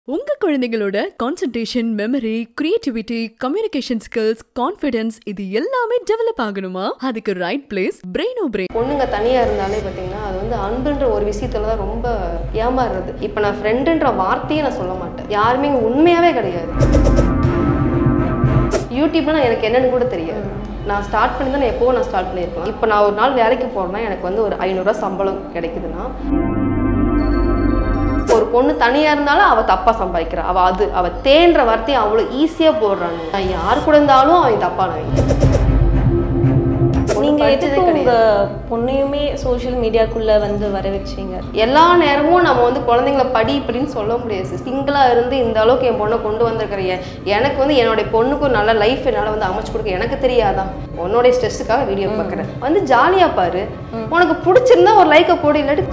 உங்க குழந்தைகளோட concentration memory creativity communication skills confidence இது எல்லாமே டெவலப் ஆகணுமா அதுக்கு ரைட் பிளேஸ் பிரெயினோ பிரெயின் பொண்ணுங்க தனியாக இருந்தாலே பார்த்தீங்கன்னா அது வந்து அன்புன்ற ஒரு விஷயத்துல தான் ரொம்ப ஏமாறுறது இப்போ நான் ஃப்ரெண்டுன்ற வார்த்தையே நான் சொல்ல மாட்டேன் யாருமே இங்கே உண்மையாகவே கிடையாது யூடியூப்னா எனக்கு என்னன்னு கூட தெரியாது நான் ஸ்டார்ட் பண்ணி தான் எப்போவும் நான் ஸ்டார்ட் பண்ணியிருக்கேன் இப்போ நான் ஒரு நாள் வேலைக்கு போகிறேன்னா எனக்கு வந்து ஒரு ஐநூறுரூவா சம்பளம் கிடைக்குதுன்னா ஒரு பொண்ணு தனியாக இருந்தாலும் அவள் தப்பாக சம்பாதிக்கிறா அவள் அது அவள் தேன்ற வார்த்தையை அவ்வளோ ஈஸியாக போடுறாங்க நான் யார் கூட இருந்தாலும் அவன் தப்பானவன் நீங்க படிச்சதே எதுக்கு உங்க கிடையாது. பொண்ணையுமே சோஷியல் மீடியாக்குள்ள வந்து வர வச்சீங்க எல்லா நேரமும் நம்ம வந்து குழந்தைங்கள படி இப்படின்னு சொல்ல முடியாது சிங்கிளாக இருந்து இந்த அளவுக்கு என் பொண்ணை கொண்டு வந்திருக்கிற எ- எனக்கு வந்து என்னுடைய பொண்ணுக்கு ஒரு நல்ல லைஃப் என்னால் வந்து அமைச்சு கொடுக்க எனக்கு தெரியாதான் உன்னுடைய ஸ்ட்ரெஸ்ஸுக்காக வீடியோ பார்க்குறேன் வந்து ஜாலியாக பாரு உனக்கு பிடிச்சிருந்தா ஒரு லைக்கை போடு இல்லாட்டி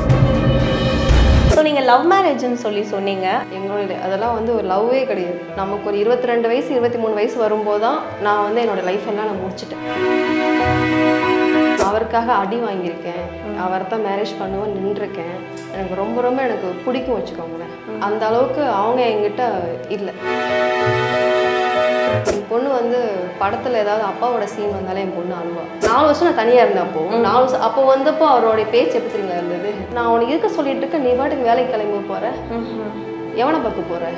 ஸோ நீங்க லவ் மேரேஜ்னு சொல்லி சொன்னீங்க எங்களுடைய அதெல்லாம் வந்து ஒரு லவ்வே கிடையாது நமக்கு ஒரு இருபத்தி ரெண்டு வயசு இருபத்தி மூணு வயசு வரும்போது தான் நான் வந்து என்னோட லைஃப் எல்லாம் நான் முடிச்சிட்டேன் அவருக்காக அடி வாங்கியிருக்கேன் அவரை தான் மேரேஜ் பண்ணுவேன் நின்றுருக்கேன் எனக்கு ரொம்ப ரொம்ப எனக்கு பிடிக்கும் வச்சுக்கோங்களேன் அந்த அளவுக்கு அவங்க என்கிட்ட இல்லை என் பொண்ணு வந்து படத்துல ஏதாவது அப்பாவோட சீன் வந்தாலே என் பொண்ணு அழுவா நாலு வருஷம் நான் தனியா இருந்தேன் அப்போ நாலு வருஷம் அப்போ வந்தப்போ அவருடைய பேச்சு எப்படி தெரியுங்களா இருந்தது நான் உனக்கு இருக்க சொல்லிட்டு இருக்க நீ பாட்டுக்கு வேலைக்கு கிளம்பி போற எவனை பார்க்க போற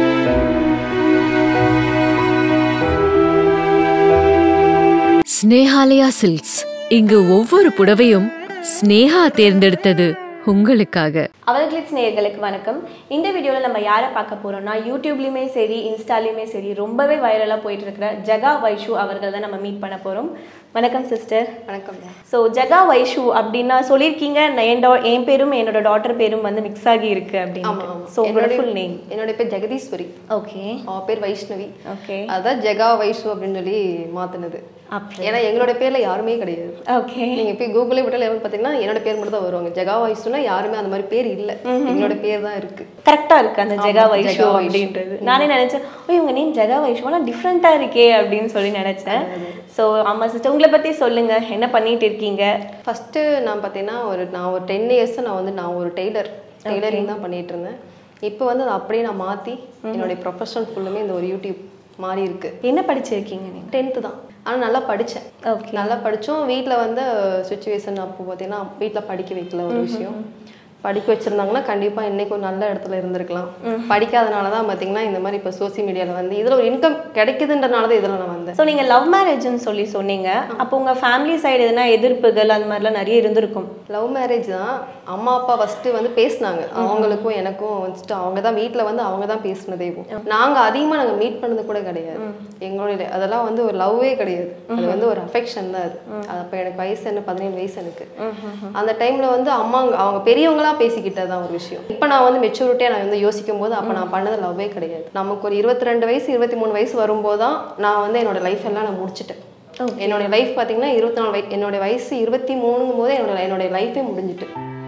ஸ்னேஹாலயா சில்க்ஸ் இங்கு ஒவ்வொரு புடவையும் ஸ்னேஹா தேர்ந்தெடுத்தது உங்களுக்காக அவர்களிட்ஸ் நேயர்களுக்கு வணக்கம் இந்த வீடியோவில் நம்ம யாரை பார்க்க போறோம்னா யூடியூப்லேயுமே சரி இன்ஸ்டாலையுமே சரி ரொம்பவே வைரலாக போயிட்டு இருக்கிற ஜகா வைஷு அவர்கள் தான் நம்ம மீட் பண்ண போறோம் வணக்கம் சிஸ்டர் வணக்கம் ஸோ ஜகா வைஷு அப்படின்னா சொல்லியிருக்கீங்க நான் என் டா என் பேரும் என்னோட டாட்டர் பேரும் வந்து மிக்ஸ் ஆகி இருக்கு ஆமா அப்படின்னு ஆமா ஸோ உங்களோட என்னுடைய- ஃபுல் நேம் என்னுடைய பேர் ஜெகதீஸ்வரி ஓகே அவ பேர் வைஷ்ணவி ஓகே அதான் ஜெகா வைஷு அப்படின்னு சொல்லி மாத்துனது அப்படி ஏன்னா எங்களோட பேர்ல யாருமே கிடையாது ஓகே நீங்க போய் கூகுளே விட்டால எவன் பாத்தீங்கன்னா என்னோட பேர் மட்டும் தான் வருவாங்க ஜெகா வைஷுனா யாருமே அந்த மாதிரி பேர் இல்ல எங்களோட பேர் தான் இருக்கு கரெக்டா இருக்கு அந்த ஜெகா ஆமா, வைஷு ஜெகா வைஷு. அப்படின்றது நானே நினைச்சேன் ஓ இவங்க நேம் ஜெகா வைஷு ஆனால் டிஃப்ரெண்டா இருக்கே அப்படின்னு சொல்லி நினைச்சேன் ஸோ ஆமா சிஸ்டர் உங்களை பத்தி சொல்லுங்க என்ன பண்ணிட்டு இருக்கீங்க ஃபஸ்ட்டு நான் பார்த்தீங்கன்னா ஒரு நான் ஒரு டென் இயர்ஸ் நான் வந்து நான் ஒரு டெய்லர் டெய்லரிங் தான் பண்ணிட்டு இருந்தேன் இப்போ வந்து அதை அப்படியே நான் மாற்றி என்னுடைய ப்ரொஃபஷனல் ஃபுல்லுமே இந்த ஒரு யூடியூப் மாறி இருக்கு என்ன படிச்சிருக்கீங்க நீங்க டென்த்து தான் ஆனால் நல்லா படித்தேன் ஓகே நல்லா படித்தோம் வீட்டில் வந்து சுச்சுவேஷன் அப்போ பார்த்தீங்கன்னா வீட்டில் படிக்க வைக்கல ஒரு விஷயம் படிக்க வச்சிருந்தாங்கன்னா கண்டிப்பாக இன்னைக்கு ஒரு நல்ல இடத்துல இருந்திருக்கலாம் படிக்காதனால தான் பார்த்தீங்கன்னா இந்த மாதிரி இப்போ சோசியல் மீடியாவில் வந்து இதில் ஒரு இன்கம் கிடைக்குதுன்றனால தான் இதில் நான் வந்தேன் ஸோ நீங்க லவ் மேரேஜ்னு சொல்லி சொன்னீங்க அப்போ உங்க ஃபேமிலி சைடு எதுனா எதிர்ப்புகள் அந்த மாதிரிலாம் நிறைய இருந்திருக்கும் லவ் மேரேஜ் தான் அம்மா அப்பா ஃபர்ஸ்ட் வந்து பேசினாங்க அவங்களுக்கும் எனக்கும் வந்துட்டு அவங்க தான் வீட்டில் வந்து அவங்க தான் பேசினதே நாங்கள் அதிகமாக நாங்கள் மீட் பண்ணது கூட கிடையாது எங்களுடைய அதெல்லாம் வந்து ஒரு லவ்வே கிடையாது அது வந்து ஒரு அஃபெக்ஷன் தான் அது அது அப்போ எனக்கு வயசு என்ன பதினேழு வயசு எனக்கு அந்த டைம்ல வந்து அம்மா அவங்க பெரியவங்களா பேசிக்கிட்டது தான் ஒரு விஷயம் இப்போ நான் வந்து மெச்சூரிட்டியாக நான் வந்து யோசிக்கும் போது அப்போ நான் பண்ணது லவ்வே கிடையாது நமக்கு ஒரு இருபத்தி ரெண்டு வயசு இருபத்தி மூணு வயசு வரும்போது தான் நான் வந்து என்னோட லைஃப் எல்லாம் நான் முடிச்சிட்டேன் என்னோட லைஃப் பார்த்தீங்கன்னா இருபத்தி நாலு வய என்னோட வயசு இருபத்தி மூணுங்கும் போது என்னோட என்னோட லைஃபே முடிஞ்சிட்டு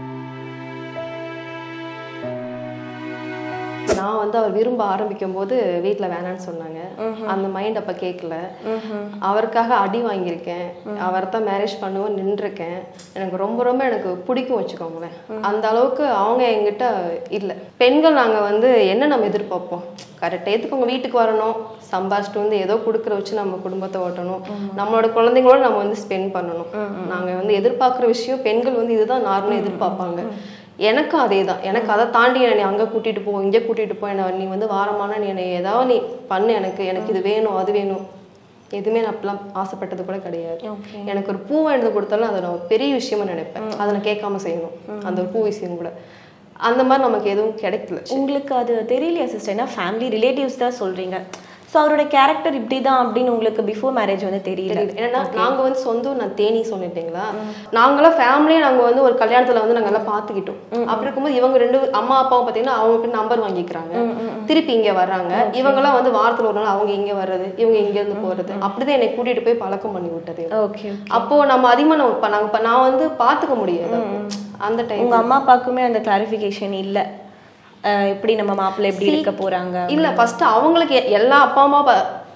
நான் வந்து அவர் விரும்ப ஆரம்பிக்கும் போது வீட்டில் வேணான்னு சொன்னாங்க அந்த மைண்ட் அப்போ கேட்கல அவருக்காக அடி வாங்கியிருக்கேன் அவரை தான் மேரேஜ் பண்ணுவேன் நின்றுருக்கேன் எனக்கு ரொம்ப ரொம்ப எனக்கு பிடிக்கும் வச்சுக்கோங்களேன் அந்த அளவுக்கு அவங்க என்கிட்ட இல்லை பெண்கள் நாங்கள் வந்து என்ன நம்ம எதிர்பார்ப்போம் கரெக்டாக எதுக்கு உங்கள் வீட்டுக்கு வரணும் சம்பாதிச்சிட்டு வந்து ஏதோ கொடுக்குற வச்சு நம்ம குடும்பத்தை ஓட்டணும் நம்மளோட குழந்தைங்களோட நம்ம வந்து ஸ்பெண்ட் பண்ணணும் நாங்கள் வந்து எதிர்பார்க்குற விஷயம் பெண்கள் வந்து இதுதான் நார்மலாக எதிர்பார்ப்பாங்க எனக்கும் அதே தான் எனக்கு அதை தாண்டி என்னை அங்கே கூட்டிகிட்டு போ இங்கே கூட்டிகிட்டு போ என்ன நீ வந்து வாரமான நீ என்னை ஏதாவது நீ பண்ணு எனக்கு எனக்கு இது வேணும் அது வேணும் எதுவுமே நான் அப்பெல்லாம் ஆசைப்பட்டது கூட கிடையாது ஓகே எனக்கு ஒரு பூ வாங்கிட்டு கொடுத்தாலும் அதை நான் ஒரு பெரிய விஷயமா நினைப்பேன் அதை நான் கேட்காம செய்யணும் அந்த ஒரு பூ விஷயம் கூட அந்த மாதிரி நமக்கு எதுவும் கிடைக்கல உங்களுக்கு அது தெரியலையா சிஸ்டர் ஏன்னா ஃபேமிலி ரிலேட்டிவ்ஸ் தான் சொல்றீங்க ஸோ அவரோட கேரக்டர் இப்படி தான் அப்படின்னு உங்களுக்கு பிஃபோர் மேரேஜ் வந்து தெரியல தெரியல ஏன்னா நாங்க வந்து சொந்த ஊர் நான் தேனி சொல்லிட்டீங்களா நாங்களாம் ஃபேமிலியே நாங்க வந்து ஒரு கல்யாணத்துல வந்து நாங்க எல்லாம் பாத்துக்கிட்டோம் அப்படி இருக்கும்போது இவங்க ரெண்டு அம்மா அப்பாவும் பாத்தீங்கன்னா அவங்க நம்பர் வாங்கிக்கிறாங்க திருப்பி இங்க வர்றாங்க இவங்கெல்லாம் வந்து வாரத்துல ஒரு நாள் அவங்க இங்க வர்றது இவங்க இங்க இருந்து போறது அப்படிதான் என்னை கூட்டிட்டு போய் பழக்கம் பண்ணி விட்டது ஓகே அப்போ நம்ம அதிகமா நம்ம ப- நாங்க ப- நான் வந்து பாத்துக்க முடியாது அப்போ. அந்த டைம் உங்க அம்மா அப்பாவுக்குமே அந்த கிளாரிஃபிகேஷன் இல்ல அஹ் எப்படி நம்ம மாப்பிள்ளை எப்படி இருக்க போறாங்க இல்ல ஃபர்ஸ்ட் அவங்களுக்கு எ- எல்லா அப்பா அம்மா ப-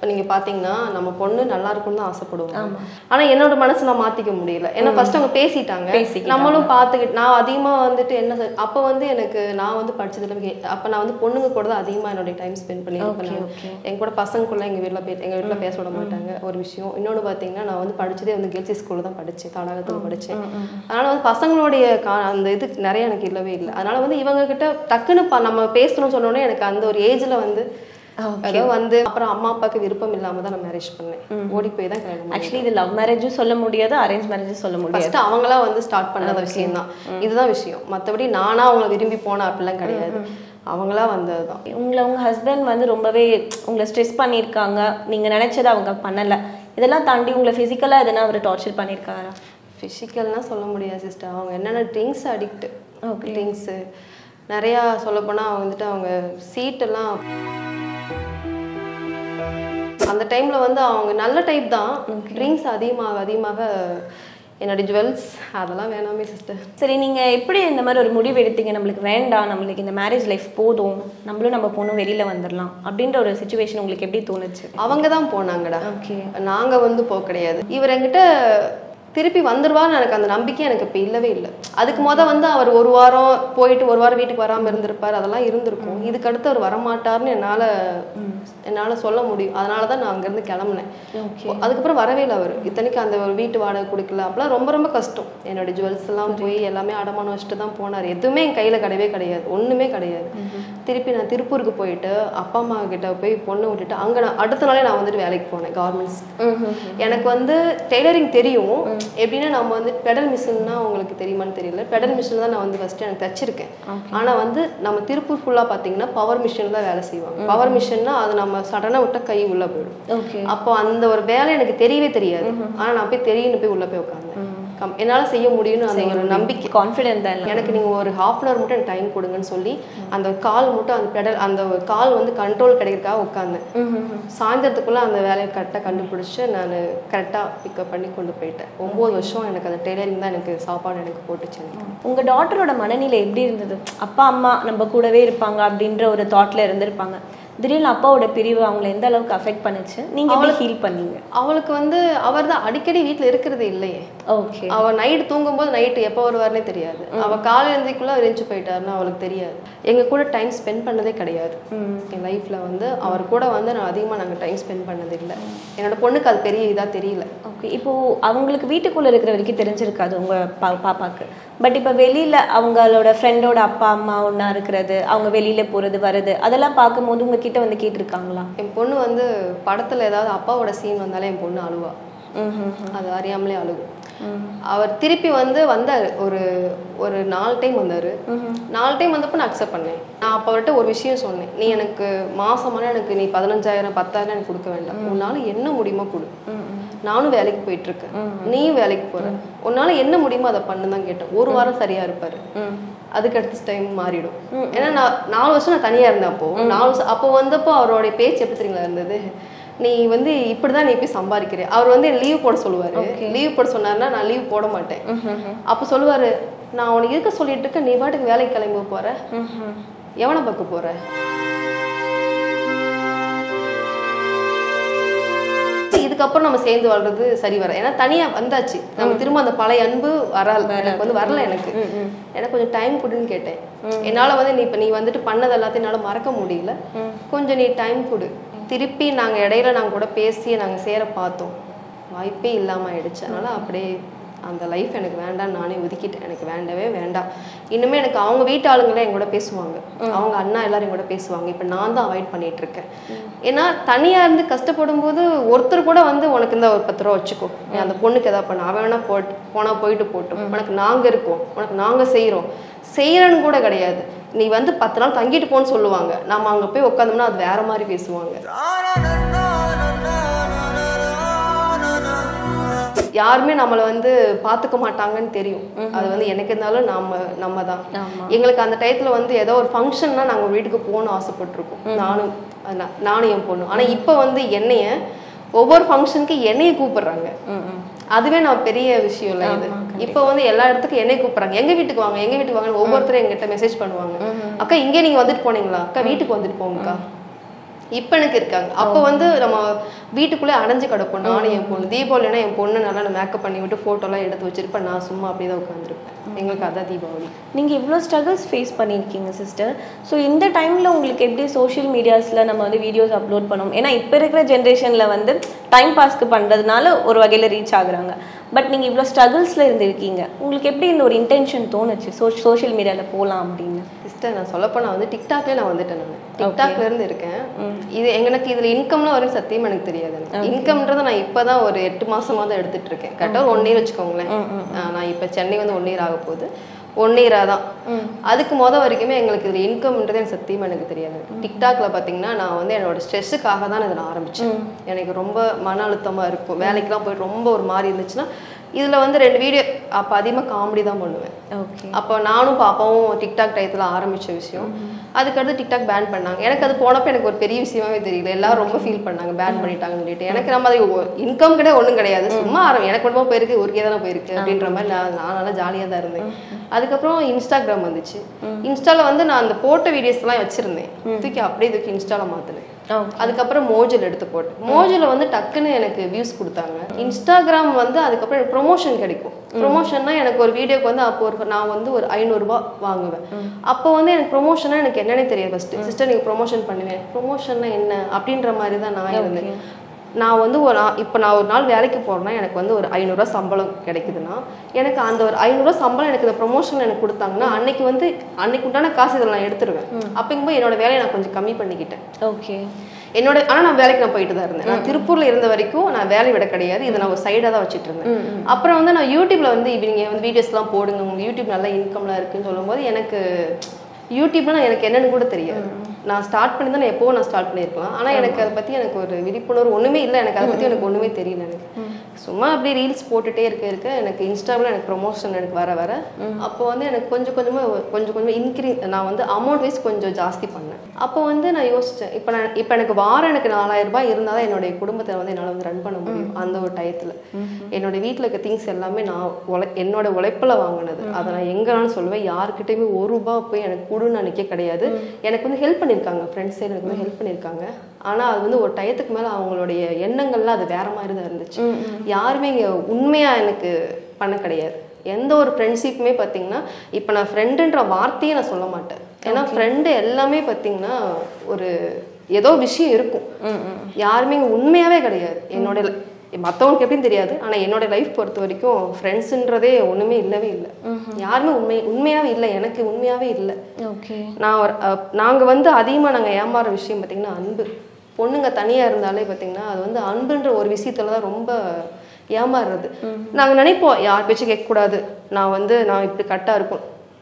நீங்க பாத்தீங்கன்னா நம்ம பொண்ணு நல்லா இருக்கும்னு தான் ஆசைப்படுவோம் ஆனா என்னோட மனசு நான் மாத்திக்க முடியல ஏன்னா ஃபர்ஸ்ட் அவங்க பேசிட்டாங்க பேசிக்கிட்டாங்க. நம்மளும் பார்த்துக்கிட்டு நான் அதிகமா வந்துட்டு என்ன சொல்- அப்ப வந்து எனக்கு நான் வந்து படிச்சதுல கே- அப்ப நான் வந்து பொண்ணுங்க கூட தான் அதிகமா என்னோட டைம் ஸ்பெண்ட் பண்ணியிருப்பேன் நான். எங்க கூட பசங்களுக்குள்ள எங்க வீட்ல பே எங்க வீட்ல பேச விட மாட்டாங்க ஒரு விஷயம் இன்னொன்னு பாத்தீங்கன்னா நான் வந்து படிச்சதே வந்து கேர்ள்ஸ் ஸ்கூல்ல தான் படிச்சேன் தாடாகத்துல படிச்சேன் அதனால வந்து பசங்களுடைய கா- அந்த இது நிறைய எனக்கு இல்லவே இல்லை அதனால வந்து இவங்க கிட்ட டக்குன்னு ப- நம்ம பேசணும்னு சொன்ன உடனே எனக்கு அந்த ஒரு ஏஜ்ல வந்து ஏதோ வந்து அப்புறம் அம்மா அப்பாவுக்கு விருப்பம் இல்லாம தான் நான் மேரேஜ் பண்ணேன் ஓடி போய் தான் கல்யாணம் பண்ணேன் ஆக்சுவலி இது லவ் மேரேஜும் சொல்ல முடியாது அரேஞ்ச் மேரேஜும் சொல்ல முடியாது ஃபர்ஸ்ட் அவங்களா வந்து ஸ்டார்ட் பண்ணாத விஷயம் தான் இதுதான் விஷயம் மத்தபடி நானா அவங்கள விரும்பி போன அப்படிலாம் கிடையாது அவங்களா வந்ததுதான் உங்களை உங்க ஹஸ்பண்ட் வந்து ரொம்பவே உங்களை ஸ்ட்ரெஸ் பண்ணியிருக்காங்க நீங்க நினைச்சதை அவங்க பண்ணல இதெல்லாம் தாண்டி உங்களை ஃபிசிக்கலா எதனா அவர் டார்ச்சர் பண்ணியிருக்காரா ஃபிசிக்கல்னா சொல்ல முடியாது சிஸ்டர் அவங்க என்னென்ன ட்ரிங்க்ஸ் அடிக்ட் ட்ரிங்க்ஸு நிறையா சொல்லப்போனால் அவங்க வந்துட்டு அவங்க சீட்டெல்லாம் அந்த டைமில் வந்து அவங்க நல்ல டைப் தான் ட்ரிங்க்ஸ் அதிகமாக அதிகமாக என்னோட ஜுவல்ஸ் அதெல்லாம் வேணாமே சிஸ்டர் சரி நீங்க எப்படி இந்த மாதிரி ஒரு முடிவு எடுத்தீங்க நம்மளுக்கு வேண்டாம் நம்மளுக்கு இந்த மேரேஜ் லைஃப் போதும் நம்மளும் நம்ம பொண்ணும் வெளியில வந்துடலாம் அப்படின்ற ஒரு சுச்சுவேஷன் உங்களுக்கு எப்படி தோணுச்சு அவங்க தான் போனாங்கடா ஓகே நாங்க வந்து போக கிடையாது இவர் என்கிட்ட திருப்பி வந்துருவான்னு எனக்கு அந்த நம்பிக்கை எனக்கு இப்போ இல்லவே இல்லை அதுக்கு முத வந்து அவர் ஒரு வாரம் போயிட்டு ஒரு வாரம் வீட்டுக்கு வராம இருந்திருப்பார் அதெல்லாம் இருந்திருக்கும் இதுக்கு அடுத்து அவர் வரமாட்டார்னு என்னால என்னால சொல்ல முடியும் அதனால தான் நான் அங்கேருந்து கிளம்புனேன் அதுக்கப்புறம் வரவே இல்லை அவர் இத்தனைக்கு அந்த ஒரு வீட்டு வாடகை கொடுக்கல அப்பெல்லாம் ரொம்ப ரொம்ப கஷ்டம் என்னோட ஜுவல்ஸ் எல்லாம் போய் எல்லாமே அடமானம் வச்சுட்டு தான் போனார் எதுவுமே என் கையில கிடையவே கிடையாது ஒண்ணுமே கிடையாது திருப்பி நான் திருப்பூருக்கு போயிட்டு அப்பா அம்மா கிட்ட போய் பொண்ணு விட்டுட்டு அங்க நான் அடுத்த நாளே நான் வந்துட்டு வேலைக்கு போனேன் கார்மெண்ட்ஸ் எனக்கு வந்து டெய்லரிங் தெரியும் எப்படின்னா நம்ம வந்து பெடல் மிஷின்னா உங்களுக்கு தெரியுமான்னு தெரியல பெடல் மிஷின் தான் நான் வந்து ஃபர்ஸ்ட் எனக்கு தச்சிருக்கேன் ஆனா வந்து நம்ம திருப்பூர் ஃபுல்லா பாத்தீங்கன்னா பவர் மிஷின் தான் வேலை செய்வாங்க பவர் மிஷின்னா அது நம்ம சடனா விட்டா கை உள்ள போயிடும் ஓகே அப்போ அந்த ஒரு வேலை எனக்கு தெரியவே தெரியாது ஆனா நான் போய் தெரியும்னு போய் உள்ள போய் உட்காந்தேன் கம்- என்னால செய்ய முடியும்னு அந்த ஒரு நம்பிக்கை கான்ஃபிடென்ட் தான் இல்லை எனக்கு நீங்க ஒரு ஹாஃப் அன் ஹவர் மட்டும் எனக்கு டைம் கொடுங்கன்னு சொல்லி அந்த கால் மட்டும் அந்த பெடல் அந்த ஒரு கால் வந்து கண்ட்ரோல் கிடைக்கிறதுக்காக உட்காந்தேன் சாயந்தரத்துக்குள்ள அந்த வேலையை கரெக்டாக கண்டுபிடிச்சு நான் கரெக்டாக பிக்கப் பண்ணி கொண்டு போயிட்டேன் ஒம்பது வருஷம் எனக்கு அந்த டெய்லரிங் தான் எனக்கு சாப்பாடு எனக்கு போட்டுச்சு எனக்கு. உங்க டாட்டரோட மனநிலை எப்படி இருந்தது அப்பா அம்மா நம்ம கூடவே இருப்பாங்க அப்படின்ற ஒரு தாட்ல இருந்திருப்பாங்க திடீர்னு அப்பாவோட பிரிவு அவங்களை எந்த அளவுக்கு அஃபெக்ட் பண்ணுச்சு நீங்க எப்படி ஹீல் பண்ணீங்க அவளுக்கு வந்து அவர் தான் அடிக்கடி வீட்டில் இருக்கிறது இல்லையே ஓகே அவ நைட் தூங்கும்போது நைட்டு எப்போ வருவார்னே தெரியாது அவ காலை எழுந்திக்குள்ள எரிஞ்சு போயிட்டாருன்னு அவளுக்கு தெரியாது எங்க கூட டைம் ஸ்பெண்ட் பண்ணதே கிடையாது என் லைஃப்ல வந்து அவர் கூட வந்து நான் அதிகமா நாங்க டைம் ஸ்பெண்ட் பண்ணது இல்லை என்னோட பொண்ணுக்கு அது பெரிய இதா தெரியல ஓகே இப்போ அவங்களுக்கு வீட்டுக்குள்ள இருக்கிற வரைக்கும் தெரிஞ்சிருக்காது உங்க பா பாப்பாக்கு பட் இப்போ வெளியில அவங்களோட ஃப்ரெண்டோட அப்பா அம்மா ஒண்ணா இருக்கிறது அவங்க வெளியில போறது வர்றது அதெல்லாம் பார்க்கும்போது உங்ககிட்ட வந்து கேட்டிருக்காங்களா என் பொண்ணு வந்து படத்துல ஏதாவது அப்பாவோட சீன் வந்தாலே என் பொண்ணு அழுவா அது அறியாமலே அழுகும் அவர் திருப்பி வந்து வந்தாரு ஒரு ஒரு நாலு டைம் வந்தாரு நாலு டைம் வந்தப்போ நான் அக்செப்ட் பண்ணேன் நான் அப்போ அவர்கிட்ட ஒரு விஷயம் சொன்னேன் நீ எனக்கு மாசமான எனக்கு நீ பதினஞ்சாயிரம் பத்தாயிரம் எனக்கு கொடுக்க வேண்டாம் உன்னால என்ன முடியுமோ கொடு நானும் வேலைக்கு போயிட்டு இருக்கேன் நீயும் வேலைக்கு போற உன்னால என்ன முடியுமோ அதை பண்ணு தான் கேட்டேன் ஒரு வாரம் சரியா இருப்பாரு அதுக்கு அடுத்த டைம் மாறிடும் ஏன்னா நான் நாலு வருஷம் நான் தனியா இருந்தேன் அப்போ நாலு வருஷம் அப்போ வந்தப்போ அவருடைய பேச்சு எப்படி தெரியுங்களா இருந்தது நீ வந்து இப்படிதான் நீ போய் சம்பாதிக்கிற அவர் வந்து லீவ் போட சொல்லுவாரு லீவ் போட சொன்னாருன்னா நான் லீவ் போட மாட்டேன் அப்போ சொல்லுவாரு நான் உனக்கு இருக்க சொல்லிட்டு இருக்க நீ பாட்டுக்கு வேலைக்கு கிளம்பி போற எவனை பார்க்க போற இதுக்கப்புறம் நம்ம சேர்ந்து வாழ்றது சரி வர ஏன்னா தனியா வந்தாச்சு நம்ம திரும்ப அந்த பழைய அன்பு வரல எனக்கு வந்து வரல எனக்கு எனக்கு கொஞ்சம் டைம் கொடுன்னு கேட்டேன் என்னால வந்து நீ இப்ப நீ வந்துட்டு பண்ணது எல்லாத்தையும் என்னால மறக்க முடியல கொஞ்சம் நீ டைம் கொடு திருப்பி நாங்க இடையில நாங்க கூட பேசி நாங்க சேர பார்த்தோம் வாய்ப்பே இல்லாம ஆயிடுச்சு அதனால அப்படியே அந்த லைஃப் எனக்கு வேண்டாம் நானே ஒதுக்கிட்டேன் எனக்கு வேண்டவே வேண்டாம் இன்னுமே எனக்கு அவங்க வீட்டு ஆளுங்களே என் கூட பேசுவாங்க அவங்க அண்ணா எல்லாரும் என் கூட பேசுவாங்க இப்போ நான் தான் அவாய்ட் பண்ணிட்டு இருக்கேன் ஏன்னா தனியா இருந்து கஷ்டப்படும் போது ஒருத்தர் கூட வந்து உனக்கு இந்த ஒரு பத்து ரூபா வச்சுக்கோ நீ அந்த பொண்ணுக்கு ஏதாவது பண்ண அவன் வேணா போட்டு போனா போயிட்டு போட்டோம் உனக்கு நாங்க இருக்கோம் உனக்கு நாங்க செய்றோம் செய்யறன்னு கூட கிடையாது நீ வந்து பத்து நாள் தங்கிட்டு போன்னு சொல்லுவாங்க நம்ம அங்க போய் உட்காந்தோம்னா அது வேற மாதிரி பேசுவாங்க யாருமே நம்மளை வந்து பாத்துக்க மாட்டாங்கன்னு தெரியும் அது வந்து எனக்கு இருந்தாலும் நம்ம நம்ம தான் எங்களுக்கு அந்த டயத்துல வந்து ஏதோ ஒரு ஃபங்க்ஷன்னா நாங்க வீட்டுக்கு போகணும்னு ஆசைப்பட்டிருக்கோம் நானும் நா- நானும் என் பொண்ணும் ஆனா இப்போ வந்து என்னைய ஒவ்வொரு ஃபங்க்ஷனுக்கு என்னைய கூப்பிடுறாங்க அதுவே நான் பெரிய விஷயம் இல்லை இது இப்போ வந்து எல்லா இடத்துக்கும் என்னை கூப்பிடுறாங்க எங்க வீட்டுக்கு வாங்க எங்க வீட்டுக்கு வாங்க ஒவ்வொருத்தரும் எங்கிட்ட மெசேஜ் பண்ணுவாங்க அக்கா இங்கே நீங்க வந்துட்டு போனீங்களா அக்கா வீட்டுக்கு வந்துட்டு போங்கக்கா இப்போ எனக்கு இருக்காங்க அப்போ வந்து நம்ம வீட்டுக்குள்ளே அடைஞ்சு கிடப்போம் நானும் என் பொண்ணு தீபாவளினா என் பொண்ணு நல்லா நான் மேக்கப் பண்ணி விட்டு photo-லாம் எடுத்து வச்சிருப்பேன் நான் சும்மா அப்படியே தான் உட்காந்துருப்பேன் எங்களுக்கு அதான் தீபாவளி நீங்கள் இவ்வளோ ஸ்ட்ரகிள்ஸ் ஃபேஸ் பண்ணியிருக்கீங்க சிஸ்டர் ஸோ இந்த டைமில் உங்களுக்கு எப்படி சோஷியல் மீடியாஸில் நம்ம வந்து வீடியோஸ் அப்லோட் பண்ணோம் ஏன்னா இப்போ இருக்கிற ஜென்ரேஷனில் வந்து டைம் பாஸ்க்கு பண்ணுறதுனால ஒரு வகையில் ரீச் ஆகுறாங்க பட் நீங்கள் இவ்வளோ ஸ்ட்ரகிள்ஸில் இருந்திருக்கீங்க உங்களுக்கு எப்படி இந்த ஒரு இன்டென்ஷன் தோணுச்சு சோ சோஷியல் மீடியாவில் போகலாம் அப்படின்னு சிஸ்டர் நான் சொல்லப்போனா வந்து டிக்டாக்ல நான் வந்துட்டேன் நான் டிக்டாக்ல இருந்து இருக்கேன் இது எனக்கு இதுல இன்கம்லாம் வரும் சத்தியம் எனக்கு தெரியாது எனக்கு இன்கம்ன்றத நான் இப்பதான் ஒரு எட்டு மாசமா தான் எடுத்துட்டு இருக்கேன் கரெக்டா ஒரு ஒன் இயர் வச்சுக்கோங்களேன் ஆஹ் நான் இப்ப சென்னை வந்து ஒன் இயர் ஆக போகுது ஒன் இயரா தான் அதுக்கு முத வரைக்குமே எங்களுக்கு இதுல இன்கம்ன்றது எனக்கு சத்தியமா எனக்கு தெரியாது டிக்டாக்ல பாத்தீங்கன்னா நான் வந்து என்னோட ஸ்ட்ரெஸ்ஸுக்காக தான் இதை நான் ஆரம்பிச்சேன் எனக்கு ரொம்ப மன அழுத்தமா இருக்கும் வேலைக்கெல்லாம் போயிட்டு ரொம்ப ஒரு மாதிரி இருந்துச்சுன்னா இதுல வந்து ரெண்டு வீடியோ அப்ப அதிகமா காமெடி தான் பண்ணுவேன் ஓகே அப்போ நானும் பாப்பாவும் டிக்டாக் டயத்தில் ஆரம்பிச்ச விஷயம் அதுக்கடுத்து டிக்டாக் பேன் பண்ணாங்க எனக்கு அது போனப்போ எனக்கு ஒரு பெரிய விஷயமாவே தெரியல எல்லாரும் ரொம்ப ஃபீல் பண்ணாங்க பேன் பண்ணிட்டாங்கன்னு சொல்லிட்டு எனக்கு நம்ம இன்கம் கிடையாது ஒன்றும் கிடையாது சும்மா ஆரம்பி எனக்கு மட்டுமா போயிருக்கு ஊருக்கே தானே போயிருக்கு அப்படின்ற மாதிரி நான் நான் நல்லா ஜாலியாக தான் இருந்தேன் அதுக்கப்புறம் இன்ஸ்டாகிராம் வந்துச்சு இன்ஸ்டால வந்து நான் அந்த போட்ட வீடியோஸ்லாம் வச்சிருந்தேன் தூக்கி அப்படியே தூக்கி இன்ஸ்டால மாத்தினேன் அதுக்கப்புறம் மோஜில் எடுத்து போட்டேன் மோஜில் வந்து டக்குன்னு எனக்கு வியூஸ் கொடுத்தாங்க இன்ஸ்டாகிராம் வந்து அதுக்கப்புறம் எனக்கு ப்ரொமோஷன் கிடைக்கும் ப்ரொமோஷன்னா எனக்கு ஒரு வீடியோக்கு வந்து அப்போ ஒரு நான் வந்து ஒரு ஐநூறுரூபா வாங்குவேன் அப்போ வந்து எனக்கு ப்ரொமோஷனா எனக்கு என்னன்னே தெரியாது ஃபர்ஸ்ட் சிஸ்டர் நீங்கள் ப்ரொமோஷன் பண்ணுவேன் ப்ரொமோஷன்னா என்ன அப்படின்ற மாதிரி தான் நான் இருந்தேன் நான் வந்து ஒரு நா- இப்போ நான் ஒரு நாள் வேலைக்கு போறேன்னா எனக்கு வந்து ஒரு ஐநூறுரூவா சம்பளம் கிடைக்குதுன்னா எனக்கு அந்த ஒரு ஐநூறுரூவா சம்பளம் எனக்கு இந்த ப்ரொமோஷன் எனக்கு கொடுத்தாங்கன்னா அன்னைக்கு வந்து அன்னைக்கு உண்டான காசு இதில் நான் எடுத்துருவேன் அப்படிங்கும்போது என்னோட வேலையை நான் கொஞ்சம் கம்மி பண்ணிக்கிட்டேன் ஓகே என்னோட ஆனா நான் வேலைக்கு நான் போயிட்டு தான் இருந்தேன் நான் திருப்பூர்ல இருந்த வரைக்கும் நான் வேலை விட கிடையாது இதை நான் ஒரு சைடா தான் வச்சுட்டு இருந்தேன் அப்புறம் வந்து நான் யூடியூப்ல வந்து இப்ப நீங்க வந்து வீடியோஸ்லாம் போடுங்க உங்க யூடியூப் நல்ல இன்கம்லாம் இருக்குன்னு சொல்லும்போது எனக்கு யூடியூப்ல நான் எனக்கு என்னன்னு கூட தெரியாது நான் ஸ்டார்ட் பண்ணி தான் நான் எப்போவும் நான் ஸ்டார்ட் பண்ணியிருக்கலாம் ஆனா எனக்கு அதை பத்தி எனக்கு ஒரு விழிப்புணர்வு ஒண்ணுமே இல்லை எனக்கு அதை பத்தி எனக்கு ஒண்ணுமே தெரியல எனக்கு சும்மா அப்படியே ரீல்ஸ் போட்டுட்டே இருக்க இருக்க எனக்கு இன்ஸ்டாவில் எனக்கு ப்ரொமோஷன் எனக்கு வர வர அப்போ வந்து எனக்கு கொஞ்சம் கொஞ்சமா கொஞ்சம் கொஞ்சம் இன்க்ரீஸ் நான் வந்து அமௌண்ட் வைஸ் கொஞ்சம் ஜாஸ்தி பண்ணேன் அப்போ வந்து நான் யோசிச்சேன் இப்போ நான் இப்போ எனக்கு வாரம் எனக்கு நாலாயிரம் ரூபாய் இருந்தால் தான் என்னுடைய குடும்பத்தை வந்து என்னால் வந்து ரன் பண்ண முடியும் அந்த ஒரு டயத்தில் என்னோட வீட்டில் இருக்க திங்ஸ் எல்லாமே நான் உழை என்னோட உழைப்பில் வாங்கினது அதை நான் எங்கனாலும் சொல்லுவேன் யாருக்கிட்டையுமே ஒரு ரூபாய் போய் எனக்கு கொடுன்னு நினைக்க கிடையாது எனக்கு வந்து ஹெல்ப் பண்ணியிருக்காங்க ஃப்ரெண்ட்ஸ் எனக்கு வந்து ஹெல்ப் பண்ணியிருக்காங்க ஆனால் அது வந்து ஒரு டயத்துக்கு மேலே அவங்களுடைய எண்ணங்கள்லாம் அது வேற மாதிரி தான் இருந்துச்சு யாருமே இங்கே உண்மையாக எனக்கு பண்ண கிடையாது எந்த ஒரு ஃப்ரெண்ட்ஷிப்புமே பார்த்தீங்கன்னா இப்போ நான் ஃப்ரெண்டுன்ற வார்த்தையே நான் சொல்ல மாட்டேன் ஏன்னா ஃப்ரெண்டு எல்லாமே பார்த்தீங்கன்னா ஒரு ஏதோ விஷயம் இருக்கும் யாருமே இங்கே உண்மையாவே கிடையாது என்னோட மற்றவங்களுக்கு எப்படின்னு தெரியாது ஆனால் என்னோட லைஃப் பொறுத்த வரைக்கும் ஃப்ரெண்ட்ஸுன்றதே ஒன்றுமே இல்லவே இல்லை யாருமே உண்மை உண்மையாவே இல்லை எனக்கு உண்மையாவே இல்லை ஓகே நான் ஒரு நாங்கள் வந்து அதிகமாக நாங்கள் ஏமாற விஷயம் பார்த்தீங்கன்னா அன்பு பொண்ணுங்க தனியாக இருந்தாலே பார்த்தீங்கன்னா அது வந்து அன்புன்ற ஒரு விஷயத்துல தான் ரொம்ப ஏமாறுறது நாங்கள் நினைப்போம் யார் பேச்சும் கேட்கக்கூடாது நான் வந்து நான் இப்படி கரெக்டாக இருக்கும்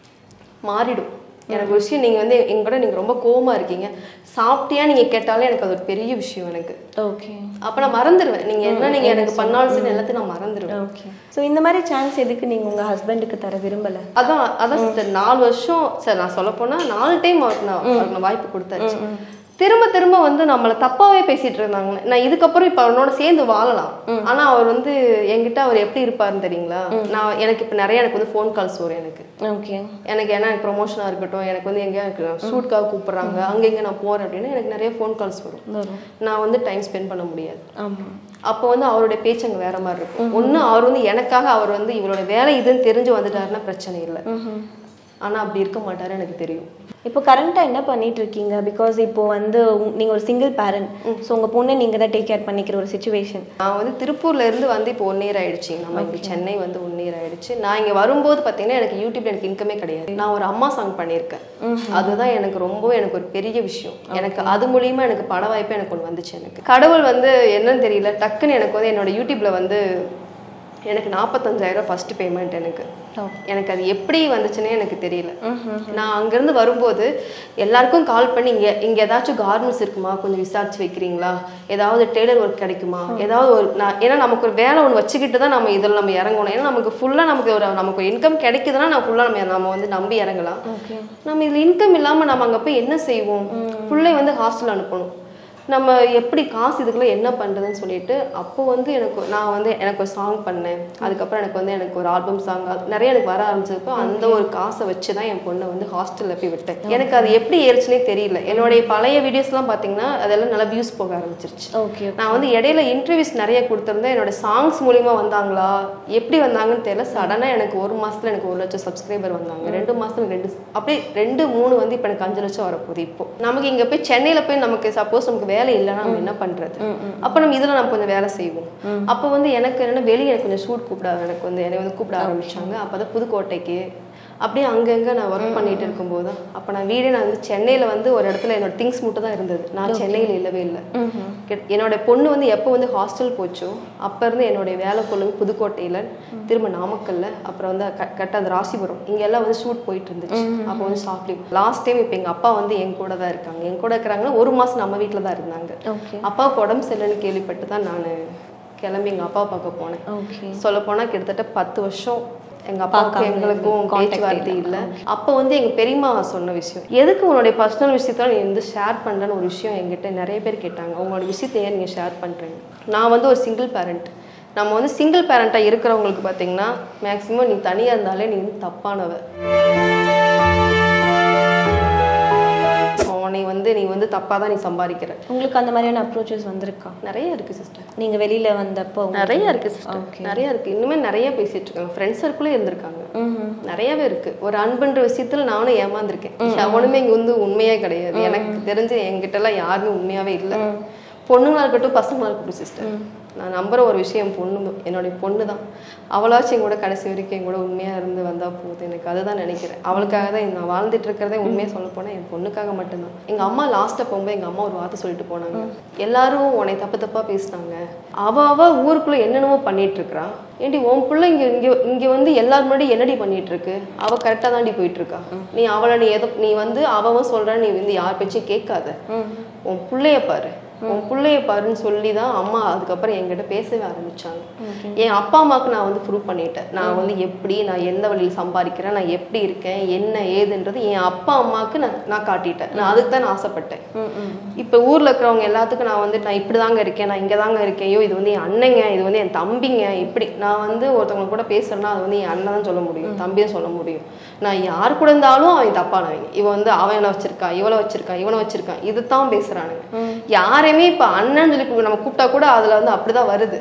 மாறிடும் எனக்கு ஒரு விஷயம் நீங்கள் வந்து எங்க கூட நீங்கள் ரொம்ப கோவமா இருக்கீங்க சாப்பிட்டியா நீங்கள் கேட்டாலே எனக்கு அது ஒரு பெரிய விஷயம் எனக்கு ஓகே அப்போ நான் மறந்துடுவேன் நீங்கள் என்ன நீங்கள் எனக்கு பண்ணாலும் சரி எல்லாத்தையும் நான் மறந்துடுவேன் ஓகே ஸோ இந்த மாதிரி சான்ஸ் எதுக்கு நீங்கள் உங்கள் ஹஸ்பண்டுக்கு தர விரும்பலை அதான் அதான் சிஸ்டர் நாலு வருஷம் சரி நான் சொல்ல போனா நாலு டைம் அவருக்கு நான் அவருக்கு நான் வாய்ப்பு கொடுத்தாச்சு திரும்ப திரும்ப வந்து நம்மளை தப்பாவே பேசிட்டு இருந்தாங்க நான் இதுக்கப்புறம் இப்ப அவனோட சேர்ந்து வாழலாம் ஆனா அவர் வந்து என்கிட்ட அவர் எப்படி இருப்பாருன்னு தெரியுங்களா நான் எனக்கு இப்ப நிறைய எனக்கு வந்து ஃபோன் கால்ஸ் வரும் எனக்கு ஓகே எனக்கு என்ன ப்ரொமோஷனாக இருக்கட்டும் எனக்கு வந்து எங்கேயா எனக்கு ஷூட்காக கூப்பிடுறாங்க அங்கே இங்கே நான் போறேன் அப்படின்னு எனக்கு நிறைய ஃபோன் கால்ஸ் வரும் வரும் நான் வந்து டைம் ஸ்பெண்ட் பண்ண முடியாது ஆமாம் அப்போ வந்து அவருடைய பேச்சு அங்கே வேற மாதிரி இருக்கும் ஒண்ணு அவர் வந்து எனக்காக அவர் வந்து இவரோட வேலை இதுன்னு தெரிஞ்சு வந்துட்டாருன்னா பிரச்சனை இல்லை ஆனா அப்படி இருக்க மாட்டாரு எனக்கு தெரியும் இப்போ கரண்ட்டாக என்ன பண்ணிட்டு இருக்கீங்க பிகாஸ் இப்போ வந்து உங்க- நீங்க ஒரு சிங்கிள் பேரண்ட் ஸோ உங்க பொண்ணை நீங்க தான் டேக் கேர் பண்ணிக்கிற ஒரு சுச்சுவேஷன் நான் வந்து திருப்பூர்ல இருந்து வந்து இப்போ ஒன் இயர் ஆயிடுச்சு நம்ம இப்போ சென்னை வந்து ஒன் இயர் ஆயிடுச்சு நான் இங்க வரும்போது பாத்தீங்கன்னா எனக்கு யூடியூப்ல எனக்கு இன்கமே கிடையாது நான் ஒரு அம்மா சாங் பண்ணியிருக்கேன் அதுதான் எனக்கு ரொம்ப எனக்கு ஒரு பெரிய விஷயம் எனக்கு அது மூலியமா எனக்கு பட வாய்ப்பு எனக்கு ஒன்று வந்துச்சு எனக்கு கடவுள் வந்து என்னன்னு தெரியல டக்குன்னு எனக்கு வந்து என்னோட யூடியூப்ல வந்து எனக்கு நாற்பத்தஞ்சாயிரம் ஃபர்ஸ்ட் பேமெண்ட் எனக்கு எனக்கு அது எப்படி வந்துச்சுன்னே எனக்கு தெரியல நான் அங்கேருந்து வரும்போது எல்லாருக்கும் கால் பண்ணி இங்கே இங்கே ஏதாச்சும் கார்மெண்ட்ஸ் இருக்குமா கொஞ்சம் விசாரிச்சு வைக்கிறீங்களா ஏதாவது டெய்லர் ஒர்க் கிடைக்குமா ஏதாவது ஒரு நான் ஏன்னா நமக்கு ஒரு வேலை ஒன்று வச்சுக்கிட்டு தான் நம்ம இதில் நம்ம இறங்கணும் ஏன்னா நமக்கு ஃபுல்லாக நமக்கு ஒரு நமக்கு இன்கம் கிடைக்குதுன்னா நான் ஃபுல்லாக நம்ம நம்ம வந்து நம்பி இறங்கலாம் நம்ம இதில் இன்கம் இல்லாமல் நம்ம அங்கே போய் என்ன செய்வோம் பிள்ளை வந்து ஹாஸ்டல் அனுப்பணும் நம்ம எப்படி காசு இதுக்குள்ள என்ன பண்ணுறதுன்னு சொல்லிட்டு அப்போ வந்து எனக்கு நான் வந்து எனக்கு ஒரு சாங் பண்ணேன் அதுக்கப்புறம் எனக்கு வந்து எனக்கு ஒரு ஆல்பம் சாங் நிறைய எனக்கு வர ஆரம்பிச்சப்போ அந்த ஒரு காசை வச்சு தான் என் பொண்ணை வந்து ஹாஸ்டலில் போய் விட்டேன் எனக்கு அது எப்படி ஏறிச்சுனே தெரியல என்னுடைய பழைய வீடியோஸ்லாம் பார்த்தீங்கன்னா அதெல்லாம் நல்லா வியூஸ் போக ஆரம்பிச்சிருச்சு ஓகே நான் வந்து இடையில இன்டர்வியூஸ் நிறைய கொடுத்துருந்தேன் என்னோட சாங்ஸ் மூலியமா வந்தாங்களா எப்படி வந்தாங்கன்னு தெரியல சடனாக எனக்கு ஒரு மாசத்துல எனக்கு ஒரு லட்சம் சப்ஸ்கிரைபர் வந்தாங்க ரெண்டு மாசத்துல ரெண்டு அப்படியே ரெண்டு மூணு வந்து இப்போ எனக்கு அஞ்சு லட்சம் வரப்போகுது இப்போ நமக்கு இங்க போய் சென்னையில போய் நமக்கு சப்போஸ் நமக்கு வேலை இல்லைன்னா நம்ம என்ன பண்றது அப்போ நம்ம இதுல நம்ம கொஞ்சம் வேலை செய்வோம் அப்போ வந்து எனக்கு என்னன்னா வெளியே எனக்கு கொஞ்சம் ஷூட் கூப்பிட எனக்கு வந்து என்னை வந்து கூப்பிட ஆரம்பிச்சாங்க அப்பதான் புதுக்கோட்டைக்கு அப்படியே அங்கங்க நான் ஒர்க் பண்ணிட்டு இருக்கும்போது தான் அப்போ நான் வீடே நான் வந்து சென்னையில வந்து ஒரு இடத்துல என்னோட திங்ஸ் மட்டும் தான் இருந்தது நான் சென்னையில் இல்லவே இல்லை கிட்ட- என்னோட பொண்ணு வந்து எப்போ வந்து ஹாஸ்டல் போச்சோ அப்ப இருந்து என்னுடைய வேலை பொருள் புதுக்கோட்டையில திரும்ப நாமக்கல்ல அப்புறம் வந்து க- கரெக்டா அந்த ராசிபுரம் இங்க எல்லாம் வந்து ஷூட் போயிட்டு இருந்துச்சு அப்போ வந்து ஷாப்லி லாஸ்ட் டைம் இப்போ எங்க அப்பா வந்து என் கூட தான் இருக்காங்க என் கூட இருக்கிறாங்கன்னா ஒரு மாசம் நம்ம வீட்டில் தான் இருந்தாங்க ஓகே அப்பாவுக்கு உடம்பு சரியில்லைன்னு கேள்விப்பட்டு தான் நான் கிளம்பி எங்க அப்பா பார்க்க போனேன் ஓகே சொல்ல போனா கிட்டத்தட்ட பத்து வருஷம் எங்க அப்பாவுக்கும் எங்களுக்கும் பேச்சுவார்த்தை இல்ல அப்ப வந்து எங்க பெரியம்மா சொன்ன விஷயம் எதுக்கு உன்னுடைய பர்சனல் விஷயத்த நீ வந்து ஷேர் பண்றன்னு ஒரு விஷயம் என்கிட்ட நிறைய பேர் கேட்டாங்க உங்களோட விஷயத்த ஏன் நீங்க ஷேர் பண்றீங்க நான் வந்து ஒரு சிங்கிள் பேரண்ட் நம்ம வந்து சிங்கிள் பேரண்டா இருக்கிறவங்களுக்கு பாத்தீங்கன்னா மேக்சிமம் நீ தனியா இருந்தாலே நீ வந்து தப்பானவ உன்னை வந்து நீ வந்து தப்பா தான் நீ சம்பாதிக்கிற உங்களுக்கு அந்த மாதிரியான அப்ரோச்சஸ் வந்திருக்கா நிறைய இருக்கு சிஸ்டர் நீங்க வெளியில வந்தப்போ உங்களுக்கு- நிறைய இருக்கு சிஸ்டர் நிறைய இருக்கு இன்னுமே நிறைய பேசிட்டு இருக்காங்க ஃப்ரெண்ட்ஸ் சர்க்கிளே இருந்திருக்காங்க ம்ஹும். நிறையவே இருக்கு ஒரு அன்புன்ற விஷயத்துல நானும் ஏமாந்துருக்கேன் எவனுமே இங்க வந்து உண்மையே கிடையாது எனக்கு தெரிஞ்சு என்கிட்ட எல்லாம் யாருமே உண்மையாவே இல்லை பொண்ணுங்களா இருக்கட்டும் பசங்களா இருக்கட்டும் சிஸ்டர் நான் நம்புற ஒரு விஷயம் என் பொண்ணு என்னுடைய பொண்ணு தான் அவளாச்சும் என் கூட கடைசி வரைக்கும் என் கூட உண்மையா இருந்து வந்தா போதும் எனக்கு அதுதான் நினைக்கிறேன் அவளுக்காக தான் நான் வாழ்ந்துட்டு இருக்கிறதே உண்மையா சொல்ல போனா என் பொண்ணுக்காக மட்டும்தான் எங்க அம்மா லாஸ்ட்டா போகும்போது எங்க அம்மா ஒரு வார்த்தை சொல்லிட்டு போனாங்க எல்லாரும் உன்னை தப்பு தப்பா பேசினாங்க அவ அவ ஊருக்குள்ள என்னென்னமோ பண்ணிட்டு இருக்கிறா ஏண்டி உன் பிள்ளை இங்க இங்க இங்க வந்து எல்லாரும் முன்னாடி என்னடி பண்ணிட்டு இருக்கு அவ கரெக்டா தாண்டி போயிட்டு இருக்கா நீ அவளை நீ எதை நீ வந்து அவன் சொல்ற நீ வந்து யார் பேச்சையும் கேட்காத உன் பிள்ளைய பாரு உன் பிள்ளைய பாருன்னு சொல்லி தான் அம்மா அதுக்கப்புறம் என்கிட்ட பேசவே ஆரம்பிச்சாங்க என் அப்பா அம்மாவுக்கு நான் வந்து ப்ரூவ் பண்ணிட்டேன் நான் வந்து எப்படி நான் எந்த வழியில் சம்பாதிக்கிறேன் நான் எப்படி இருக்கேன் என்ன ஏதுன்றது என் அப்பா அம்மாவுக்கு நான் நான் காட்டிட்டேன் நான் அதுக்கு தான் நான் ஆசைப்பட்டேன் இப்போ ஊர்ல இருக்கிறவங்க எல்லாத்துக்கும் நான் வந்து நான் இப்படி தாங்க இருக்கேன் நான் இங்க தாங்க இருக்கேன் ஐயோ இது வந்து என் அண்ணங்க இது வந்து என் தம்பிங்க இப்படி நான் வந்து ஒருத்தவங்க கூட பேசுறேன்னா அது வந்து என் அண்ணன் தான் சொல்ல முடியும் தம்பியும் சொல்ல முடியும் நான் யார் கூட இருந்தாலும் அவன் தப்பானவங்க இவன் வந்து அவனை வச்சிருக்கா இவளை வச்சிருக்கா இவனை வச்சிருக்கான் இதுதான் பேசுறானுங்க யாரையுமே இப்ப அண்ணன் சொல்லி கூ- நம்ம கூப்பிட்டா கூட அதுல வந்து அப்படிதான் வருது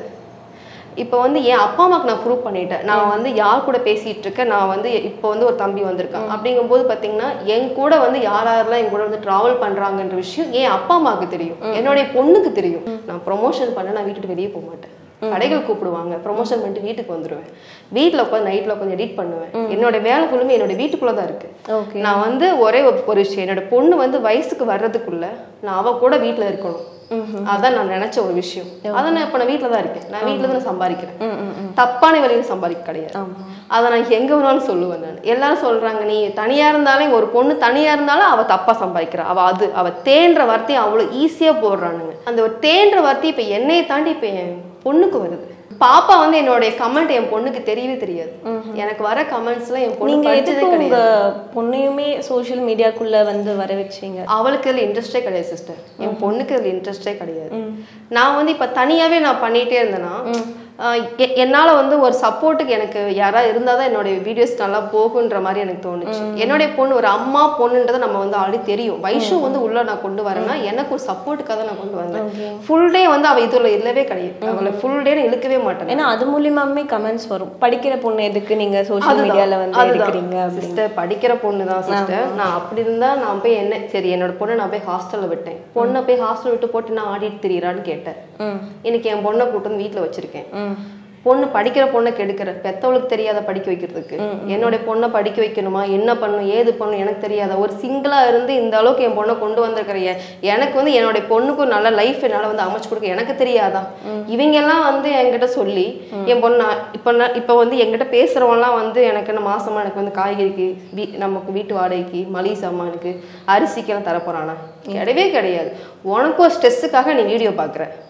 இப்போ வந்து என் அப்பா அம்மாக்கு நான் ப்ரூவ் பண்ணிட்டேன் நான் வந்து யார் கூட பேசிட்டு இருக்கேன் நான் வந்து இப்போ வந்து ஒரு தம்பி வந்திருக்கான் அப்படிங்கும்போது பாத்தீங்கன்னா என் கூட வந்து யார் யாரெல்லாம் என் கூட வந்து டிராவல் பண்றாங்கன்ற விஷயம் என் அப்பா அம்மாவுக்கு தெரியும் என்னுடைய பொண்ணுக்கு தெரியும் நான் ப்ரொமோஷன் பண்ண நான் வீட்டுக்கு வெளியே போக மாட்டேன் கடைகள் கூப்பிடுவாங்க ப்ரொமோஷன் பண்ணிட்டு வீட்டுக்கு வந்துருவேன் வீட்டில் உட்காந்து நைட்டில் உட்காந்து எடிட் பண்ணுவேன் என்னோட வேலை ஃபுல்லுமே என்னோட வீட்டுக்குள்ள தான் இருக்கு ஓகே நான் வந்து ஒரே ஒரு- ஒரு விஷயம் என்னோட பொண்ணு வந்து வயசுக்கு வர்றதுக்குள்ள நான் அவ கூட வீட்ல இருக்கணும் அதான் நான் நினைச்ச ஒரு விஷயம் அதான் நான் இப்ப நான் வீட்ல தான் இருக்கேன் நான் வீட்ல தான் நான் சம்பாதிக்கிறேன் தப்பான வழியில சம்பாதிக்க கிடையாது அதை நான் எங்க வேணாலும் சொல்லுவேன் நான் எல்லாரும் சொல்றாங்க நீ தனியா இருந்தாலும் ஒரு பொண்ணு தனியா இருந்தாலும் அவ தப்பா சம்பாதிக்கிறா அவ அது அவ தேன்ற வார்த்தையை அவ்வளவு ஈஸியா போடுறானுங்க அந்த ஒரு தேன்ற வார்த்தை இப்ப என்னைய தாண்டி இப்ப என் பொண்ணுக்கு வருது பாப்பா வந்து என்னுடைய கமெண்ட் என் பொண்ணுக்கு தெரியவே தெரியாது எனக்கு வர கமெண்ட்ஸ்லாம் என் பொண்ணு நீங்க படிச்சதே எதுக்கு கிடையாது உங்க பொண்ணையுமே சோஷியல் மீடியாக்குள்ள வந்து வர வச்சீங்க அவளுக்கு இதுல இன்ட்ரெஸ்டே கிடையாது சிஸ்டர் என் பொண்ணுக்கு இதுல இன்ட்ரெஸ்டே கிடையாது நான் வந்து இப்ப தனியாவே நான் பண்ணிட்டே இருந்தேன்னா ஆஹ் எ- என்னால வந்து ஒரு சப்போர்ட்டுக்கு எனக்கு யாராவது இருந்தாதான் என்னுடைய வீடியோஸ் நல்லா போகுன்ற மாதிரி எனக்கு தோணுச்சு என்னுடைய பொண்ணு ஒரு அம்மா பொண்ணுன்றதை நம்ம வந்து ஆல்ரெடி தெரியும் வைஷு வந்து உள்ள நான் கொண்டு வரேன்னா எனக்கு ஒரு சப்போர்ட்டுக்காக தான் நான் கொண்டு வந்தேன் ஃபுல் டே வந்து அவ இதுல இல்லவே கிடையாது அவளை ஃபுல் டே இழுக்கவே மாட்டேன் ஏன்னா அது மூலியமாவே கமெண்ட்ஸ் வரும் படிக்கிற பொண்ணு எதுக்கு நீங்க சோஷியல் மீடியால வந்து எடுக்கிறீங்க அப்படின்னு சிஸ்டர் படிக்கிற பொண்ணு தான் சிஸ்டர் நான் அப்படி இருந்தா நான் போய் என்ன சரி என்னோட பொண்ணை நான் போய் ஹாஸ்டல்ல விட்டேன் பொண்ணை போய் ஹாஸ்டல் விட்டு போட்டு நான் ஆடிட்டு திரியறான்னு கேட்டேன் ம் இன்னைக்கு என் பொண்ணை கூட்டு வந்து வீட்டுல வச்சிருக்கேன் ம் பொண்ணு படிக்கிற பொண்ணை கெடுக்கிற பெத்தவளுக்கு தெரியாத படிக்க வைக்கிறதுக்கு என்னுடைய பொண்ணை படிக்க வைக்கணுமா என்ன பண்ணணும் ஏது பண்ணணும் எனக்கு தெரியாத ஒரு சிங்கிளா இருந்து இந்த அளவுக்கு என் பொண்ணை கொண்டு வந்திருக்கிற எ- எனக்கு வந்து என்னுடைய பொண்ணுக்கு ஒரு நல்ல லைஃப் என்னால வந்து அமைச்சு கொடுக்க எனக்கு தெரியாதா இவங்க எல்லாம் வந்து என்கிட்ட சொல்லி என் பொண்ணு இப்ப நான் இப்ப வந்து என்கிட்ட பேசுறவங்கலாம் வந்து எனக்கு என்ன மாசமா எனக்கு வந்து காய்கறிக்கு வீ நமக்கு வீட்டு வாடகைக்கு மளிகை சாமானுக்கு அரிசிக்கெல்லாம் தரப்போறானா கிடையவே கிடையாது உனக்கும் ஸ்ட்ரெஸ்ஸுக்காக நீ வீடியோ பாக்குற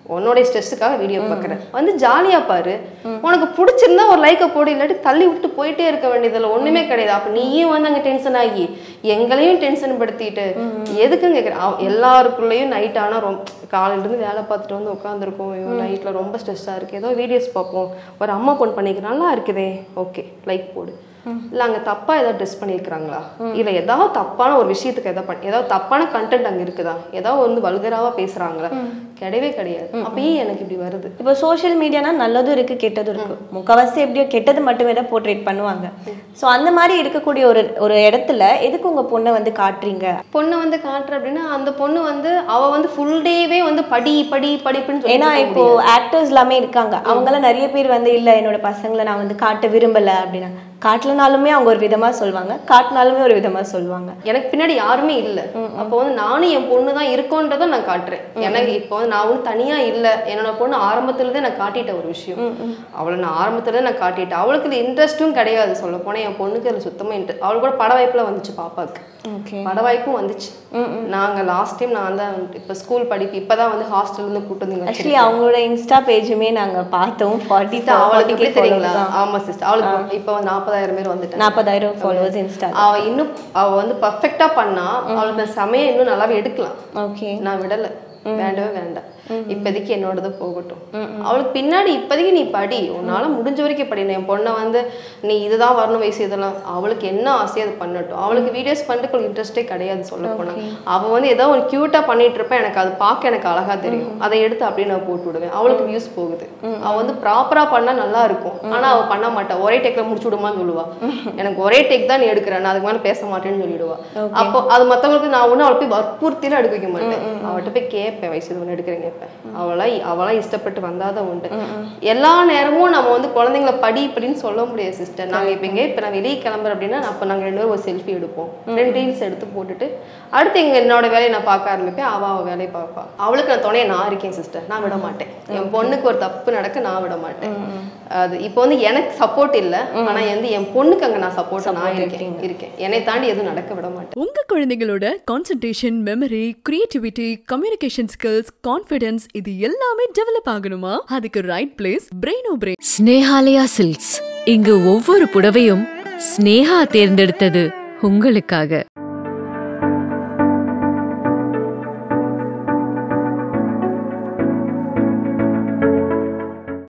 உன்னோடைய ஸ்ட்ரெஸ்ஸுக்காக வீடியோ பார்க்குறேன் வந்து ஜாலியா பாரு உனக்கு பிடிச்சிருந்தா ஒரு லைக்கை போடு இல்லாட்டி தள்ளி விட்டு போயிட்டே இருக்க வேண்டியதுல ஒண்ணுமே கிடையாது அப்ப நீயும் வந்து அங்க டென்ஷன் ஆகி எங்களையும் டென்ஷன் படுத்திட்டு எதுக்குன்னு கேட்குறேன் எல்லாருக்குள்ளேயும் நைட் ஆனா ரொம்ப காலையில இருந்து வேலை பார்த்துட்டு வந்து உட்காந்துருக்கோம் ஐயோ நைட்ல ரொம்ப ஸ்ட்ரெஸ்ஸா இருக்கு ஏதோ வீடியோஸ் பார்ப்போம் ஒரு அம்மா பொண்ணு பண்ணிக்க நல்லா இருக்குதே ஓகே லைக் போடு இல்ல அங்க தப்பா ஏதாவது ட்ரெஸ் பண்ணியிருக்கிறாங்களா இல்ல ஏதாவது தப்பான ஒரு விஷயத்துக்கு ஏதாவது பண்ணி ஏதாவது தப்பான கண்டென்ட் அங்க இருக்குதா ஏதாவது வந்து வல்கராவா பேசுறாங்களா கிடையவே கிடையாது அப்ப ஏன் எனக்கு இப்படி வருது இப்போ சோஷியல் மீடியானா நல்லதும் இருக்கு கெட்டதும் இருக்கு முக்கவாசி எப்படியோ கெட்டது மட்டுமே தான் போர்ட்ரேட் பண்ணுவாங்க ஸோ அந்த மாதிரி இருக்கக்கூடிய ஒரு ஒரு இடத்துல எதுக்கு உங்க பொண்ணை வந்து காட்டுறீங்க பொண்ணு வந்து காட்டுற அப்படின்னா அந்த பொண்ணு வந்து அவ வந்து ஃபுல் டேவே வந்து படி படி படிப்புன்னு ஏன்னா சொல்லிட்டு இப்போ ஆக்டர்ஸ் எல்லாமே இருக்காங்க அவங்களாம் நிறைய பேர் வந்து இல்ல என்னோட பசங்களை நான் வந்து காட்ட விரும்பல அப்படின்னா காட்டலனாலுமே அவங்க ஒரு விதமா சொல்லுவாங்க காட்டினாலுமே ஒரு விதமா சொல்லுவாங்க எனக்கு பின்னாடி யாருமே இல்ல அப்போ வந்து நானும் என் பொண்ணு தான் இருக்கோன்றதை நான் காட்டுறேன் எனக்கு இப்போ வந்து நான் வந்து தனியா இல்ல என்னோட பொண்ணு ஆரம்பத்துல இருந்தே நான் காட்டிட்ட ஒரு விஷயம் அவளை நான் ஆரம்பத்துல இருந்தே நான் காட்டிட்டேன் அவளுக்கு இது இன்ட்ரெஸ்ட்டும் கிடையாது சொல்ல போனா என் பொண்ணுக்கு அதுல சுத்தமா இன்ட்ரெஸ்ட் அவளுக்கு கூட பட வாய்ப்புல வந்துச்சு பாப்பாக்கு ஓகே பட வாய்ப்பும் வந்துச்சு நாங்க லாஸ்ட் டைம் நான் தான் இப்ப ஸ்கூல் படிப்பு இப்பதான் வந்து ஹாஸ்டல்ல இருந்து கூட்டு வந்து இங்க ஆக்சுவலி அவங்களோட இன்ஸ்டா பேஜுமே நாங்க பார்த்தோம் ஃபார்ட்டி sister, அவளுக்கு எப்படி தெரியுங்களா ஆமா சிஸ்டர் அவளுக்கு இப்போ நாற்பதாயிரம் பேர் வந்துட்டாங்க நாற்பதாயிரம் ஃபாலோவர்ஸ் இன்ஸ்டா அவ இன்னும் அவ வந்து பர்ஃபெக்டா பண்ணா அவளுக்கு அந்த சமயம் இன்னும் நல்லாவே எடுக்கலாம் ஓகே நான் விடல வேண்டவே வேண்டாம் இப்போதைக்கு என்னோடது போகட்டும் அவளுக்கு பின்னாடி இப்போதைக்கு நீ படி உன்னால முடிஞ்ச வரைக்கும் படி என் பொண்ணை வந்து நீ இதுதான் வரணும் வயசு இதெல்லாம் அவளுக்கு என்ன ஆசையோ அது பண்ணட்டும் அவளுக்கு வீடியோஸ் பண்ணுறதுக்கு இன்ட்ரெஸ்டே கிடையாது சொல்ல போனா அவ வந்து ஏதோ ஒரு கியூட்டா பண்ணிட்டு இருப்பேன் எனக்கு அது பார்க்க எனக்கு அழகா தெரியும் அதை எடுத்து அப்படியே நான் போட்டு விடுவேன் அவளுக்கு வியூஸ் போகுது அவ வந்து ப்ராப்பரா பண்ணா நல்லா இருக்கும் ஆனா அவ பண்ண மாட்டா ஒரே டேக்ல முடிச்சு விடுமான்னு சொல்லுவா எனக்கு ஒரே டேக் தான் நீ எடுக்கிற நான் அதுக்கு மேல பேச மாட்டேன்னு சொல்லிடுவா அப்போ அது மத்தவங்களுக்கு நான் ஒன்றும் அவளை போய் வற்புறுத்திலாம் எடுக்க வைக்க மாட்டேன் அவள்கிட்ட போய் கேட்பேன் வயசு ஒன்று எடுக்கிறேன் கேட்பேன் அவளா அவளா இஷ்டப்பட்டு வந்தாதான் உண்டு எல்லா நேரமும் நம்ம வந்து குழந்தைங்கள படி இப்படின்னு சொல்ல முடியாது சிஸ்டர் நாங்க இப்ப இங்க இப்ப நான் வெளியே கிளம்புறேன் அப்படின்னா அப்ப நாங்க ரெண்டு பேரும் ஒரு செல்ஃபி எடுப்போம் ரெண்டு ரீல்ஸ் எடுத்து போட்டுட்டு அடுத்து எங்க என்னோட வேலையை நான் பார்க்க ஆரம்பிப்பேன் அவ அவ வேலையை பார்ப்பா அவளுக்கு நான் துணையை நான் இருக்கேன் சிஸ்டர் நான் விட மாட்டேன் என் பொண்ணுக்கு ஒரு தப்பு நடக்க நான் விட மாட்டேன் அது இப்போ வந்து எனக்கு சப்போர்ட் இல்ல ஆனா வந்து என் பொண்ணுக்கு அங்க நான் சப்போர்ட் நான் இருக்கேன் இருக்கேன் என்னை தாண்டி எதுவும் நடக்க விட மாட்டேன் உங்க குழந்தைகளோட concentration memory creativity communication skills confidence இது எல்லாமே டெவலப் ஆகணுமா அதுக்கு ரைட் பிளேஸ் பிரெயினோ பிரெயின் ஸ்னேஹாலயா சில்க்ஸ் இங்கு ஒவ்வொரு புடவையும் ஸ்னேஹா தேர்ந்தெடுத்தது உங்களுக்காக